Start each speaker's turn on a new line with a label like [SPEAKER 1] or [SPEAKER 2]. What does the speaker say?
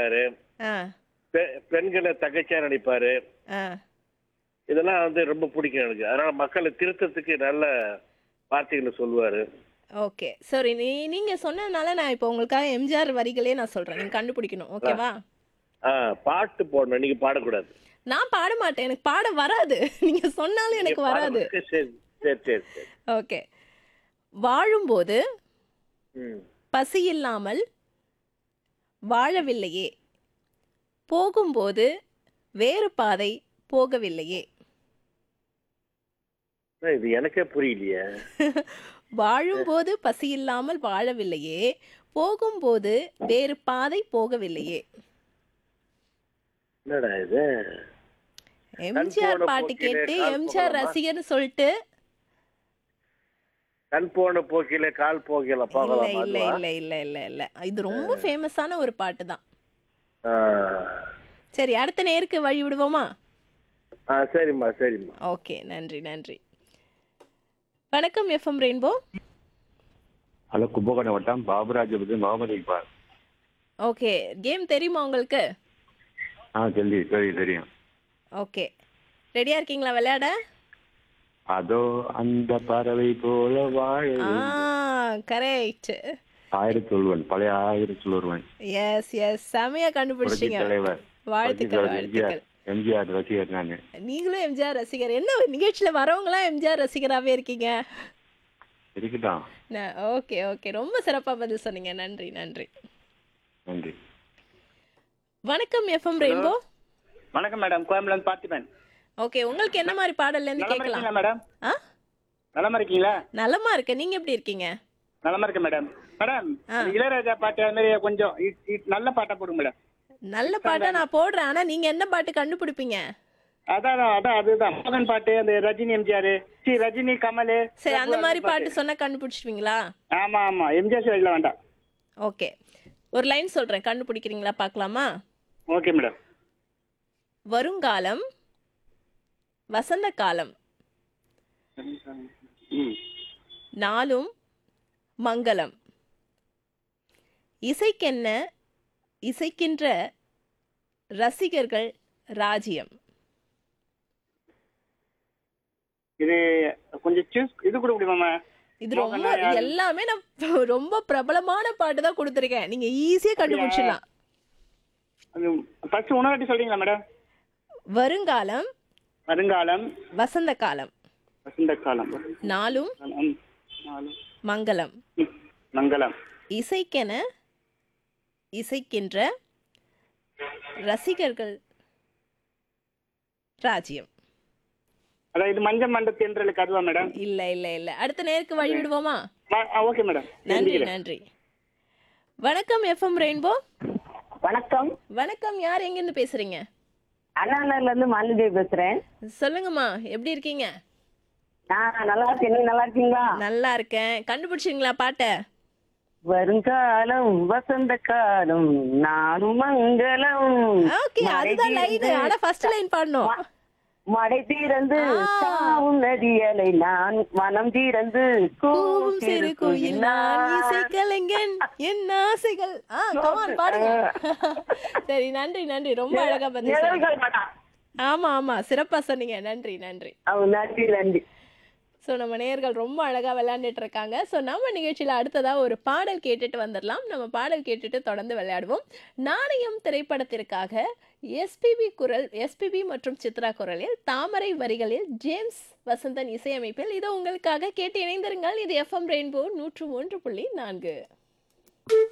[SPEAKER 1] மாட்டாரு
[SPEAKER 2] ஆ
[SPEAKER 1] பெ- பெண்களை தகச்சா நடிப்பாரு
[SPEAKER 2] ஆ
[SPEAKER 1] இதெல்லாம் வந்து ரொம்ப பிடிக்கும் எனக்கு அதனால மக்களை திருத்தத்துக்கு நல்ல வார்த்தைகளை சொல்லுவாரு
[SPEAKER 2] ஓகே சரி நீ நீங்க சொன்னதுனால நான் இப்போ உங்களுக்காக எம்ஜிஆர் வரிகளே நான் சொல்றேன் நீங்க கண்டுபிடிக்கணும் ஓகேவா
[SPEAKER 1] ஆ பாட்டு போடணும் நீங்க பாடக்கூடாது
[SPEAKER 2] நான் பாட மாட்டேன் எனக்கு பாட வராது நீங்க சொன்னாலும் எனக்கு வராது
[SPEAKER 1] சரி சரி சரி சரி சரி
[SPEAKER 2] ஓகே வாழும்போது
[SPEAKER 1] ம்
[SPEAKER 2] பசி இல்லாமல் வாழவில்லையே போகும்போது வேறு பாதை போகவில்லையே
[SPEAKER 1] அண்ணா, இது எனக்கே புரியலையே
[SPEAKER 2] வாழும்போது பசி இல்லாமல் வாழவில்லையே போகும்போது வேறு பாதை போகவில்லையே
[SPEAKER 1] என்னடா இது
[SPEAKER 2] எம்ஜிஆர்
[SPEAKER 1] போன
[SPEAKER 2] பாட்டு
[SPEAKER 1] போக்கிலே
[SPEAKER 2] கேட்டு
[SPEAKER 1] கால்
[SPEAKER 2] எம்ஜிஆர்
[SPEAKER 1] போகலாமா?
[SPEAKER 2] ரசிகர்னு சொல்லிட்டு
[SPEAKER 1] கண் போன போக்கில கால் போக்கில
[SPEAKER 2] இல்ல
[SPEAKER 1] போகலாம்
[SPEAKER 2] இல்ல இல்ல இல்ல இல்ல இல்ல இது ரொம்ப ஃபேமஸான ஒரு பாட்டு தான் சரி அடுத்த நேருக்கு வழி விடுவோமா
[SPEAKER 1] ஆ சரிம்மா சரிம்மா
[SPEAKER 2] ஓகே நன்றி நன்றி வணக்கம் எஃப்எம் ரெயின்போ
[SPEAKER 3] ஹலோ கும்பகோணம் வட்டம் பாபுராஜபதி முகமது இக்பால்
[SPEAKER 2] ஓகே கேம் தெரியுமா உங்களுக்கு
[SPEAKER 3] ஆ தெரியும் தெரியும் தெரியும்
[SPEAKER 2] ஓகே ரெடியா இருக்கீங்களா விளையாட
[SPEAKER 3] அதோ அந்த பறவை போல வாழ
[SPEAKER 2] ஆ கரெக்ட்
[SPEAKER 3] ஆயிரத்தி சொல்வன் பழைய ஆயிரத்தி சொல்வன்
[SPEAKER 2] எஸ் எஸ் செமையா
[SPEAKER 3] புரட்சி
[SPEAKER 2] கண்டுபிடிச்சிங்க
[SPEAKER 3] தலைவர்
[SPEAKER 2] வாழ்த்துக்கள்
[SPEAKER 3] புரட்சி தலைவர் எம்ஜிஆர்
[SPEAKER 2] வாழ்த்துக்கள்
[SPEAKER 3] எம்ஜிஆர் ரசிகர் நான்
[SPEAKER 2] நீங்களும் எம்ஜிஆர் ரசிகர் என்ன நிகழ்ச்சியில வரவங்களாம் எம்ஜிஆர் ரசிகராகவே இருக்கீங்க
[SPEAKER 3] இருக்கட்டும்
[SPEAKER 2] ஓகே ஓகே ரொம்ப சிறப்பா பதில் சொன்னீங்க நன்றி நன்றி
[SPEAKER 3] நன்றி
[SPEAKER 2] வணக்கம் எஃப்எம் ரெயின்போ
[SPEAKER 4] வணக்கம் மேடம் கோயம்புலேருந்து பார்த்திபன்
[SPEAKER 2] ஓகே உங்களுக்கு என்ன மாதிரி பாடல்ல இருந்து
[SPEAKER 4] நலமா
[SPEAKER 2] கேட்கலாம்
[SPEAKER 4] இருக்கீங்களா மேடம்
[SPEAKER 2] ஆ
[SPEAKER 4] நலமா இருக்கீங்களா
[SPEAKER 2] நலமா இருக்கு நீங்க எப்படி இருக்கீங்க
[SPEAKER 4] நலமா இருக்கு மேடம் மேடம்
[SPEAKER 2] ஆ.
[SPEAKER 4] இந்த இளையராஜா பாட்டு அது மாதிரி கொஞ்சம் இ- இ- நல்ல பாட்டா போடுங்க மேடம்
[SPEAKER 2] நல்ல பாட்டா நான் போடுறேன் ஆனா நீங்க என்ன பாட்டு கண்டுபிடிப்பீங்க
[SPEAKER 4] அதான் அதான், அதான் அதுதான் மோகன் பாட்டு அந்த ரஜினி எம்ஜிஆர் சி ரஜினி கமல்
[SPEAKER 2] சரி அந்த மாதிரி பாட்டு சொன்னா கண்டுபிடிச்சிடுவீங்களா
[SPEAKER 4] ஆமா ஆமா எம்ஜிஆர் சைடில் வேண்டாம்
[SPEAKER 2] ஓகே ஒரு லைன் சொல்றேன் கண்டுபிடிக்கிறீங்களா பார்க்கலாமா
[SPEAKER 4] ஓகே மேடம்
[SPEAKER 2] வருங்காலம் வசந்த காலம்
[SPEAKER 4] ம்
[SPEAKER 2] நாளும் மங்களம் இசைக்கென்ன இசைக்கின்ற ரசிகர்கள் ராஜ்யம்
[SPEAKER 4] இது கொஞ்சம் சூஸ் இது கூட முடியுமா
[SPEAKER 2] இது ரொம்ப எல்லாமே நான் ரொம்ப பிரபலமான பாட்டு தான் கொடுத்துருக்கேன் நீங்க ஈஸியா கண்டுபிடிச்சிடலாம்
[SPEAKER 4] ஃபர்ஸ்ட் உணவாட்டி சொல்றீங்களா மேடம்
[SPEAKER 2] வருங்காலம்
[SPEAKER 4] வருங்காலம்
[SPEAKER 2] வசந்த காலம்
[SPEAKER 4] வசந்த காலம்
[SPEAKER 2] நாளும்
[SPEAKER 4] ம், நாலு.
[SPEAKER 2] மங்களம்
[SPEAKER 4] ம், மங்களம்
[SPEAKER 2] இசைக்கென இசைக்கின்ற ரசிகர்கள் ராஜ்யம்
[SPEAKER 4] அதான் இது மஞ்ச மண்ட தென்றலுக்கு அதுவா மேடம்
[SPEAKER 2] இல்ல இல்ல இல்ல அடுத்த நேருக்கு வழி விடுவோமா
[SPEAKER 4] ஓகே மேடம்
[SPEAKER 2] நன்றி நன்றி வணக்கம் எஃப்எம் ரெயின்போ
[SPEAKER 5] வணக்கம்
[SPEAKER 2] வணக்கம் யார் எங்க இருந்து பேசுறீங்க
[SPEAKER 5] அண்ணாநகர்ல இருந்து மாலிதேவி பேசுறேன்
[SPEAKER 2] சொல்லுங்கம்மா எப்படி இருக்கீங்க
[SPEAKER 5] நான் நல்லா இருக்கேன் நீங்க நல்லா இருக்கீங்களா
[SPEAKER 2] நல்லா இருக்கேன் கண்டுபிடிச்சிங்களா பாட்டை
[SPEAKER 5] வருங்காலம் வசந்த காலம் நானும் மங்களம்
[SPEAKER 2] ஓகே அதுதான் லைன் ஆனா ஃபர்ஸ்ட் லைன் பாடணும்
[SPEAKER 5] மடை தீரந்து
[SPEAKER 2] ஆ.
[SPEAKER 5] தாவும் நதியலை நான் மனம் தீரந்து
[SPEAKER 2] கூவும் சிறு குயில் நான் இசை கலைஞன் என் ஆசைகள் ஆ கமான் பாடுங்க சரி நன்றி நன்றி ரொம்ப அழகா பதில் சொன்னீங்க
[SPEAKER 5] நிழல்கள் படம்.
[SPEAKER 2] ஆமா ஆமா சிறப்பா சொன்னீங்க நன்றி நன்றி
[SPEAKER 5] அவ நன்றி நன்றி
[SPEAKER 2] ஸோ நம்ம நேயர்கள் ரொம்ப அழகாக விளையாண்டுட்டு இருக்காங்க ஸோ நம்ம நிகழ்ச்சியில் அடுத்ததாக ஒரு பாடல் கேட்டுட்டு வந்துடலாம் நம்ம பாடல் கேட்டுட்டு தொடர்ந்து விளையாடுவோம் நாணயம் திரைப்படத்திற்காக எஸ்பிபி குரல் எஸ்பிபி மற்றும் சித்ரா குரலில் தாமரை வரிகளில் ஜேம்ஸ் வசந்தன் இசையமைப்பில் இது உங்களுக்காக கேட்டு இணைந்திருங்கள் இது எஃப்எம் ரெயின்போ நூற்று ஒன்று புள்ளி நான்கு